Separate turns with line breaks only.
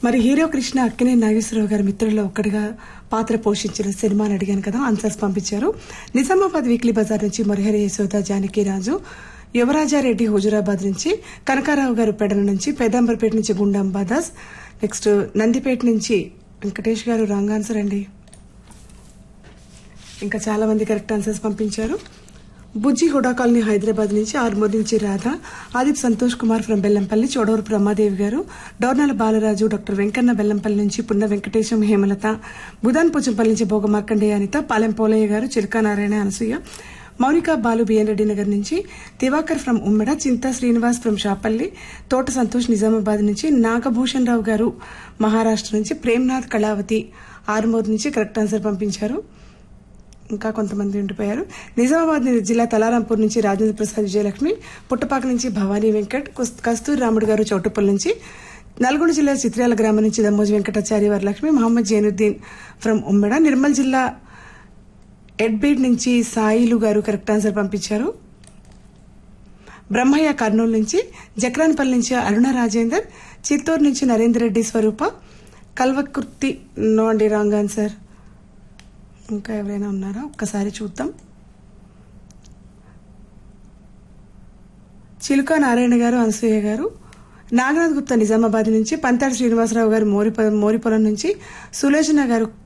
మరి హీరో కృష్ణ అక్కినే నాగేశ్వరరావు గారి మిత్రుల్లో ఒక్కడిగా పాత్ర పోషించిన సినిమాని అడిగాను కదా ఆన్సర్స్ పంపించారు నిజామాబాద్ వీక్లీ బజార్ నుంచి మురహరి యశోద జానకి రాజు యువరాజారెడ్డి హుజురాబాద్ నుంచి కనకారావు గారు పెడన నుంచి పెదంబర్పేట నుంచి గుండాంబా దాస్ నెక్స్ట్ నందిపేట నుంచి వెంకటేష్ గారు రాంగ్ ఆన్సర్ అండి ఇంకా చాలా మంది కరెక్ట్ ఆన్సర్స్ పంపించారు బుజ్జి హుడా కాలనీ హైదరాబాద్ నుంచి ఆర్మూర్ నుంచి రాధ ఆదిప్ సంతోష్ కుమార్ ఫ్రం బెల్లంపల్లి చోడవరపు రమాదేవి గారు డోర్నాల బాలరాజు డాక్టర్ వెంకన్న బెల్లంపల్లి నుంచి పున్న వెంకటేశం హేమలత బుధాన్ పుచ్చంపల్లి నుంచి భోగ మార్కండేయ అనిత పాలెం పోలయ్య గారు చిరకా నారాయణ అనసూయ మౌనిక బాలు బిఎన్ రెడ్డి నగర్ నుంచి Diwakar from Ummeda Chinta Srinivas from Shapalli తోట సంతోష్ నిజామాబాద్ నుంచి నాగభూషణ్ రావు గారు మహారాష్ట్ర నుంచి ప్రేమ్నాథ్ కళావతి ఆరుమూరు నుంచి కరెక్ట్ ఆన్సర్ పంపించారు ఇంకా కొంతమంది ఉండిపోయారు నిజామాబాద్ జిల్లా తలారాంపూర్ నుంచి రాజేంద్ర ప్రసాద్ విజయలక్ష్మి పుట్టపాక నుంచి భవానీ వెంకట్ కుస్- కస్తూరి రాముడు గారు చౌటుప్పల్ నుంచి నల్గొండ జిల్లా చిత్రాల గ్రామం నుంచి దమ్మోజి వెంకటాచారి వరలక్ష్మి మహమ్మద్ జైనుద్దీన్ ఫ్రం ఉమ్మెడ నిర్మల్ జిల్లా ఎడ్బీడ్ నుంచి సాయిలు గారు కరెక్ట్ ఆన్సర్ పంపించారు బ్రహ్మయ్య కర్నూలు నుంచి జక్రాన్పల్లి నుంచి అరుణ రాజేందర్ చిత్తూరు నుంచి నరేందర్ రెడ్డి స్వరూప కల్వకుర్తి నో అండి రాంగ్ ఆన్సర్ ఇంకా ఎవరైనా ఉన్నారా ఒక్కసారి చూద్దాం చిలుక నారాయణ గారు అనసూయ గారు నాగనాథ్ గుప్తా నిజామాబాద్ నుంచి పంతాడు శ్రీనివాసరావు గారు మోరిపొలం మోరిపొలం నుంచి సులోచన గారు